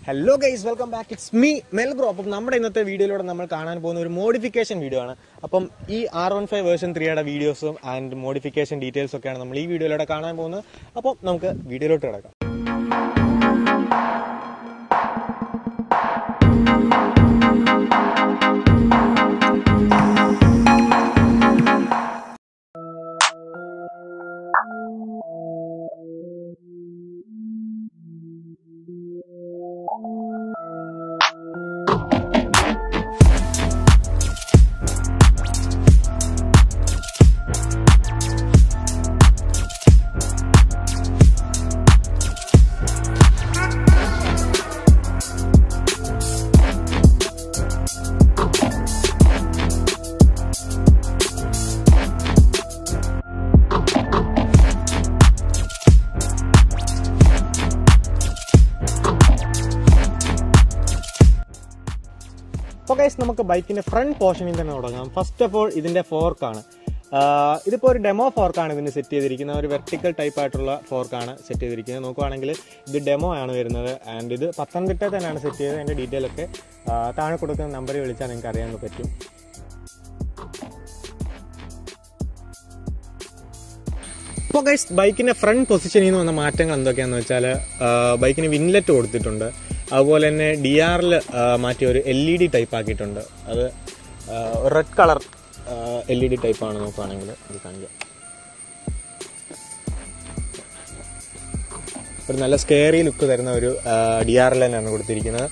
hello guys welcome back it's me മെൽഗ്രോ അപ്പം നമ്മുടെ ഇന്നത്തെ വീഡിയോയിലൂടെ നമ്മൾ കാണാൻ പോകുന്ന ഒരു മോഡിഫിക്കേഷൻ വീഡിയോ ആണ് അപ്പം ഈ ആർ വൺ ഫൈവ് വേർഷൻ ത്രീയുടെ വീഡിയോസും ആൻഡ് മോഡിഫിക്കേഷൻ ഡീറ്റെയിൽസ് ഒക്കെയാണ് നമ്മൾ ഈ വീഡിയോയിലൂടെ കാണാൻ പോകുന്നത് അപ്പം നമുക്ക് വീഡിയോയിലോട്ട് കിടക്കാം അപ്പോൾ ഗൈസ് നമുക്ക് ബൈക്കിന്റെ ഫ്രണ്ട് പോർഷനിൽ തന്നെ തുടങ്ങാം ഫസ്റ്റ് ഓഫ് ഓൾ ഇതിന്റെ ഫോർക്കാണ് ഇതിപ്പോൾ ഒരു ഡെമോ ഫോർക്കാണ് ഇതിന് സെറ്റ് ചെയ്തിരിക്കുന്നത് ഒരു വെർട്ടിക്കൽ ടൈപ്പ് ആയിട്ടുള്ള ഫോർക്കാണ് സെറ്റ് ചെയ്തിരിക്കുന്നത് നോക്കുവാണെങ്കിൽ ഇത് ഡെമോ ആണ് വരുന്നത് ആൻഡ് ഇത് പത്തനംതിട്ട തന്നെയാണ് സെറ്റ് ചെയ്തത് അതിന്റെ ഡീറ്റെയിൽ ഒക്കെ ആ, താഴെ കൊടുക്കുന്ന നമ്പറിൽ വിളിച്ചാൽ നിങ്ങൾക്ക് അറിയാൻ പറ്റും ഇപ്പോൾ ഗൈസ് ബൈക്കിന്റെ ഫ്രണ്ട് പൊസിഷനിൽ നിന്ന് വന്ന മാറ്റങ്ങൾ എന്തൊക്കെയാണെന്ന് വെച്ചാൽ ബൈക്കിന് വിൻലെറ്റ് കൊടുത്തിട്ടുണ്ട് അതുപോലെ തന്നെ ഡി ആറിൽ മാറ്റിയ ഒരു എൽ ഇ ഡി ടൈപ്പ് ആക്കിയിട്ടുണ്ട് അത് red colour L E D ടൈപ്പാണ് നോക്കുകയാണെങ്കിൽ ഇത് കാണിക്കാം ഒരു നല്ല സ്കെയറി ലുക്ക് തരുന്ന ഒരു ഡി ആർ എൽ തന്നെയാണ് കൊടുത്തിരിക്കുന്നത്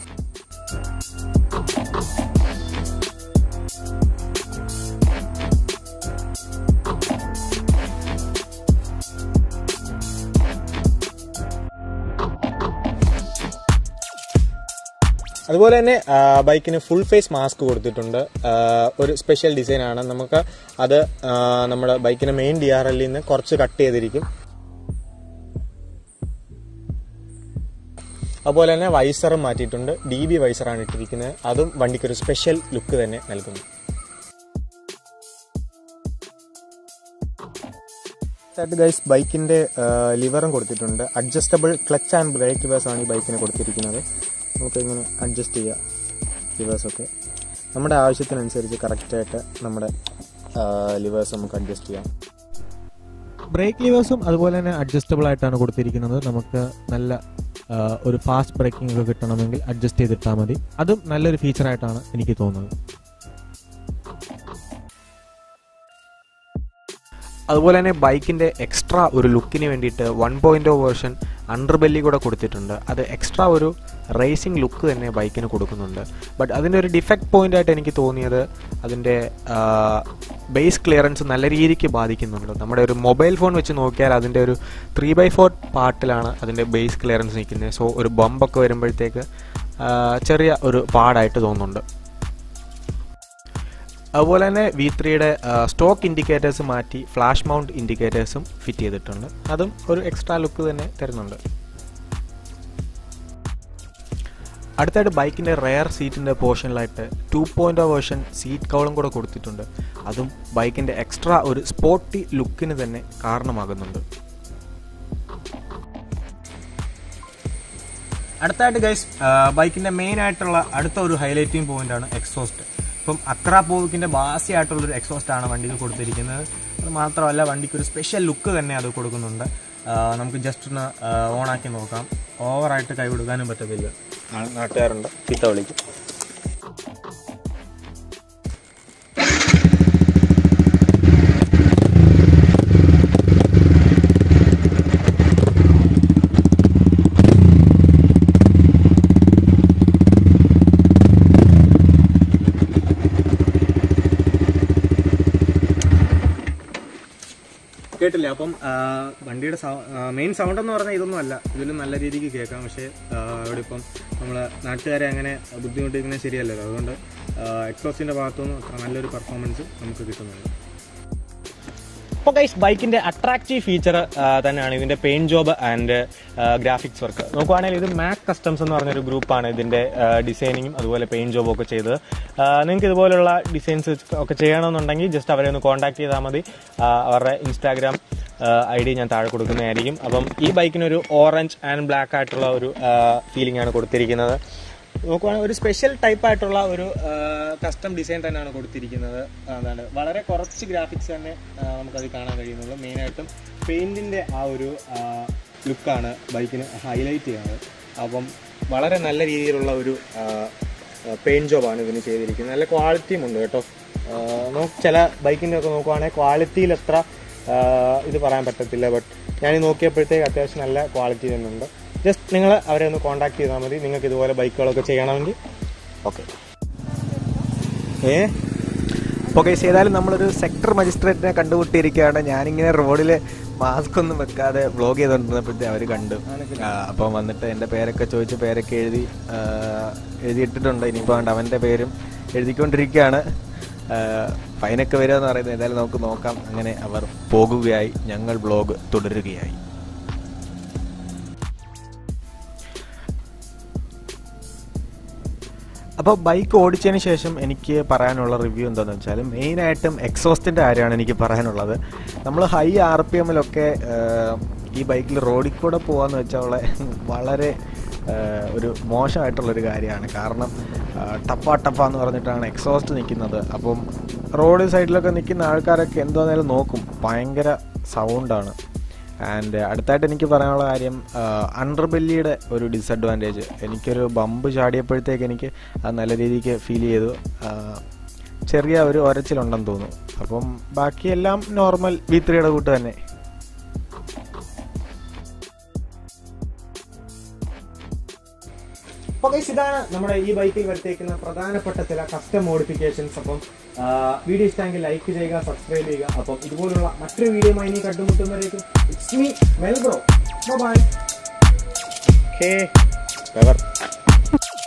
അതുപോലെ തന്നെ ആ, ബൈക്കിന് ഫുൾ ഫേസ് മാസ്ക് കൊടുത്തിട്ടുണ്ട് ആ, ഒരു സ്പെഷ്യൽ ഡിസൈൻ ആണ് നമുക്ക് അത് ആ, നമ്മുടെ ബൈക്കിന്റെ മെയിൻ ഡി ആർ എല്ലിൽ നിന്ന് കുറച്ച് കട്ട് ചെയ്തിരിക്കും അതുപോലെ തന്നെ വൈസറും മാറ്റിയിട്ടുണ്ട് ഡി ബി വൈസറാണ് ഇട്ടിരിക്കുന്നത് അതും വണ്ടിക്ക് ഒരു സ്പെഷ്യൽ ലുക്ക് തന്നെ നൽകുന്നു ആയിട്ട് ഗൈസ് ബൈക്കിന്റെ ലിവറും കൊടുത്തിട്ടുണ്ട് adjustable clutch and brake levers ആണ് ഈ ബൈക്കിന് കൊടുത്തിരിക്കുന്നത് നമുക്ക് ഇങ്ങനെ അഡ്ജസ്റ്റ് ചെയ്യാം ലിവേഴ്സ് ഒക്കെ നമ്മുടെ ആവശ്യത്തിനനുസരിച്ച് കറക്റ്റായിട്ട് നമ്മുടെ ലിവേഴ്സ് നമുക്ക് അഡ്ജസ്റ്റ് ചെയ്യാം ബ്രേക്ക് ലിവേഴ്സും അതുപോലെ തന്നെ അഡ്ജസ്റ്റബിൾ ആയിട്ടാണ് കൊടുത്തിരിക്കുന്നത് നമുക്ക് നല്ല ആ, ഒരു ഫാസ്റ്റ് ബ്രേക്കിംഗ് ഒക്കെ കിട്ടണമെങ്കിൽ അഡ്ജസ്റ്റ് ചെയ്തിട്ടാൽ മതി അതും നല്ലൊരു ഫീച്ചറായിട്ടാണ് എനിക്ക് തോന്നുന്നത് അതുപോലെ തന്നെ ബൈക്കിൻ്റെ എക്സ്ട്രാ ഒരു ലുക്കിന് വേണ്ടിയിട്ട് one point O version under belly കൂടെ കൊടുത്തിട്ടുണ്ട് അത് എക്സ്ട്രാ ഒരു റേസിംഗ് ലുക്ക് തന്നെ ബൈക്കിന് കൊടുക്കുന്നുണ്ട് ബട്ട് അതിൻ്റെ ഒരു ഡിഫക്റ്റ് പോയിന്റ് ആയിട്ട് എനിക്ക് തോന്നിയത് അതിൻ്റെ ബേസ് ക്ലിയറൻസ് നല്ല രീതിക്ക് ബാധിക്കുന്നുണ്ട് നമ്മുടെ ഒരു മൊബൈൽ ഫോൺ വെച്ച് നോക്കിയാൽ അതിൻ്റെ ഒരു ത്രീ ബൈ ഫോർ പാർട്ടിലാണ് അതിൻ്റെ ബേസ് ക്ലിയറൻസ് നിൽക്കുന്നത് സോ ഒരു ബമ്പൊക്കെ വരുമ്പോഴത്തേക്ക് ആ, ചെറിയ ഒരു പാടായിട്ട് തോന്നുന്നുണ്ട് അതുപോലെ തന്നെ വി ത്രീയുടെ സ്റ്റോക്ക് ഇൻഡിക്കേറ്റേഴ്സ് മാറ്റി ഫ്ലാഷ് മൗണ്ട് ഇൻഡിക്കേറ്റേഴ്സും ഫിറ്റ് ചെയ്തിട്ടുണ്ട് അതും ഒരു എക്സ്ട്രാ ലുക്ക് തന്നെ തരുന്നുണ്ട് അടുത്തായിട്ട് ബൈക്കിൻ്റെ റെയർ സീറ്റിൻ്റെ പോർഷനിലായിട്ട് ടു പോയിൻ്റ് വേർഷൻ സീറ്റ് കവളും കൂടെ കൊടുത്തിട്ടുണ്ട് അതും ബൈക്കിൻ്റെ എക്സ്ട്രാ ഒരു സ്പോർട്ടി ലുക്കിന് തന്നെ കാരണമാകുന്നുണ്ട് അടുത്തായിട്ട് ഗൈസ് ബൈക്കിന്റെ മെയിൻ ആയിട്ടുള്ള അടുത്ത ഒരു ഹൈലൈറ്റിംഗ് പോയിന്റ് ആണ് എക്സോസ്റ്റ് ഇപ്പം അത്ര പോവിക്കിന്റെ ബാസി ആയിട്ടുള്ള ഒരു എക്സോസ്റ്റ് ആണ് വണ്ടിക്ക് കൊടുത്തിരിക്കുന്നത് അത് മാത്രമല്ല വണ്ടിക്ക് ഒരു സ്പെഷ്യൽ ലുക്ക് തന്നെ അത് കൊടുക്കുന്നുണ്ട് ആ, നമുക്ക് ജസ്റ്റ് ഒന്ന് ഓണാക്കി നോക്കാം ഓവറായിട്ട് കൈ കൊടുക്കാനും പറ്റത്തില്ല ആ- നാട്ടുകാരുണ്ട് ചീത്ത വിളിക്കും കേട്ടില്ല അപ്പം ആ, വണ്ടിയുടെ മെയിൻ സൗണ്ട് എന്ന് പറഞ്ഞാൽ ഇതൊന്നും അല്ല ഇതിലും നല്ല രീതിക്ക് കേൾക്കാം പക്ഷേ ആ, ഇവിടെ ഇപ്പം നമ്മൾ നാട്ടുകാരെ അങ്ങനെ ബുദ്ധിമുട്ടിക്കുന്നത് ശരിയല്ലല്ലോ അതുകൊണ്ട് എക്സോസിൻ്റെ ഭാഗത്തുനിന്ന് അത്ര നല്ലൊരു പെർഫോമൻസ് നമുക്ക് കിട്ടുന്നുണ്ട് ഇപ്പോൾ ഗൈസ് ബൈക്കിന്റെ അട്രാക്റ്റീവ് ഫീച്ചർ തന്നെയാണ് ഇതിന്റെ paint job and graphics work നോക്കുവാണെങ്കിൽ ഇത് മാക് കസ്റ്റംസ് എന്ന് പറഞ്ഞൊരു ഗ്രൂപ്പാണ് ഇതിന്റെ ഡിസൈനിങ്ങും അതുപോലെ പെയിന്റ് ജോബും ഒക്കെ ചെയ്തത് നിങ്ങൾക്ക് ഇതുപോലുള്ള ഡിസൈൻസ് ഒക്കെ ചെയ്യണമെന്നുണ്ടെങ്കിൽ ജസ്റ്റ് അവരെ ഒന്ന് കോൺടാക്ട് ചെയ്താൽ മതി ആ, അവരുടെ ഇൻസ്റ്റാഗ്രാം ഐ ഡി ഞാൻ താഴെ കൊടുക്കുന്നതായിരിക്കും അപ്പം ഈ ബൈക്കിനൊരു ഓറഞ്ച് ആൻഡ് ബ്ലാക്ക് ആയിട്ടുള്ള ഒരു ഫീലിംഗ് ആണ് കൊടുത്തിരിക്കുന്നത് നോക്കുവാണെങ്കിൽ ഒരു സ്പെഷ്യൽ ടൈപ്പ് ആയിട്ടുള്ള ഒരു കസ്റ്റം ഡിസൈൻ തന്നെയാണ് കൊടുത്തിരിക്കുന്നത് എന്താണ് വളരെ കുറച്ച് ഗ്രാഫിക്സ് തന്നെ ആ, നമുക്കത് കാണാൻ കഴിയുന്നുള്ളൂ മെയിനായിട്ടും പെയിൻറ്റിൻ്റെ ആ ഒരു ലുക്കാണ് ബൈക്കിന് ഹൈലൈറ്റ് ചെയ്യുന്നത് അപ്പം വളരെ നല്ല രീതിയിലുള്ള ഒരു പെയിൻറ്റ് ജോബാണ് ഇതിന് ചെയ്തിരിക്കുന്നത് നല്ല ക്വാളിറ്റിയും ഉണ്ട് കേട്ടോ ആ, നോ- ചില ബൈക്കിൻ്റെ ഒക്കെ നോക്കുവാണെങ്കിൽ ക്വാളിറ്റിയിൽ എത്ര ആ, ഇത് പറയാൻ പറ്റത്തില്ല ബട്ട് ഞാൻ നോക്കിയപ്പോഴത്തേക്ക് അത്യാവശ്യം നല്ല ക്വാളിറ്റി തന്നെയുണ്ട് ജസ്റ്റ് നിങ്ങൾ അവരെ ഒന്ന് കോൺടാക്ട് ചെയ്താൽ മതി നിങ്ങൾക്ക് ഇതുപോലെ ബൈക്കുകളൊക്കെ ചെയ്യണമെങ്കിൽ ഓക്കെ ഏ ഓക്കെ ഏതായാലും നമ്മളൊരു സെക്ടർ മജിസ്ട്രേറ്റിനെ കണ്ടുമുട്ടിയിരിക്കുകയാണ് ഞാനിങ്ങനെ റോഡിൽ മാസ്ക് ഒന്നും വെക്കാതെ വ്ളോഗ് ചെയ്തുകൊണ്ടിരുന്നപ്പോഴത്തെ അവർ കണ്ടു ആ, അപ്പം വന്നിട്ട് എൻ്റെ പേരൊക്കെ ചോദിച്ച് പേരൊക്കെ എഴുതി ആ, എഴുതിയിട്ടിട്ടുണ്ട് ഇനിയിപ്പോൾ വേണ്ട അവൻ്റെ പേരും എഴുതിക്കൊണ്ടിരിക്കുകയാണ് ആ, ഫൈനൊക്കെ വരുമെന്ന് പറയുന്നത് ഏതായാലും നമുക്ക് നോക്കാം അങ്ങനെ അവർ പോകുകയായി ഞങ്ങൾ വ്ളോഗ് തുടരുകയായി അപ്പോൾ ബൈക്ക് ഓടിച്ചതിന് ശേഷം എനിക്ക് പറയാനുള്ള റിവ്യൂ എന്താണെന്ന് വെച്ചാൽ മെയിനായിട്ടും എക്സോസ്റ്റിൻ്റെ കാര്യമാണ് എനിക്ക് പറയാനുള്ളത് നമ്മൾ ഹൈ ആർ പി എമ്മിലൊക്കെ ഈ ബൈക്കിൽ റോഡിൽ കൂടെ പോകാന്ന് വെച്ചാൽ ഉള്ള വളരെ ആ, ഒരു മോശമായിട്ടുള്ളൊരു കാര്യമാണ് കാരണം ടപ്പ ടപ്പ എന്ന് പറഞ്ഞിട്ടാണ് എക്സോസ്റ്റ് നിൽക്കുന്നത് അപ്പം റോഡ് സൈഡിലൊക്കെ നിൽക്കുന്ന ആൾക്കാരൊക്കെ എന്താണെങ്കിലും നോക്കും ഭയങ്കര സൗണ്ടാണ് ആൻഡ് അടുത്തായിട്ട് എനിക്ക് പറയാനുള്ള കാര്യം അണ്ടർബെല്ലിയുടെ ഒരു ഡിസഡ്വാൻറ്റേജ് എനിക്കൊരു ബമ്പ് ചാടിയപ്പോഴത്തേക്ക് എനിക്ക് അത് നല്ല രീതിക്ക് ഫീൽ ചെയ്തു ആ, ചെറിയ ഒരു ഒരച്ചിലുണ്ടെന്ന് തോന്നുന്നു അപ്പം ബാക്കിയെല്ലാം നോർമൽ വി ത്രീയുടെ കൂട്ട് തന്നെ അപ്പോൾ ഇതാണ് നമ്മുടെ ഈ ബൈക്കിൽ വരുത്തേക്കുന്ന പ്രധാനപ്പെട്ട ചില കസ്റ്റം മോഡിഫിക്കേഷൻസ് അപ്പം ആ, വീഡിയോ ഇഷ്ടമെങ്കിൽ ലൈക്ക് ചെയ്യുക സബ്സ്ക്രൈബ് ചെയ്യുക അപ്പം ഇതുപോലുള്ള മറ്റൊരു വീഡിയോയുമായി ഇനി കണ്ടുമുട്ടുന്നവരേക്കും it's me Melbro bye okay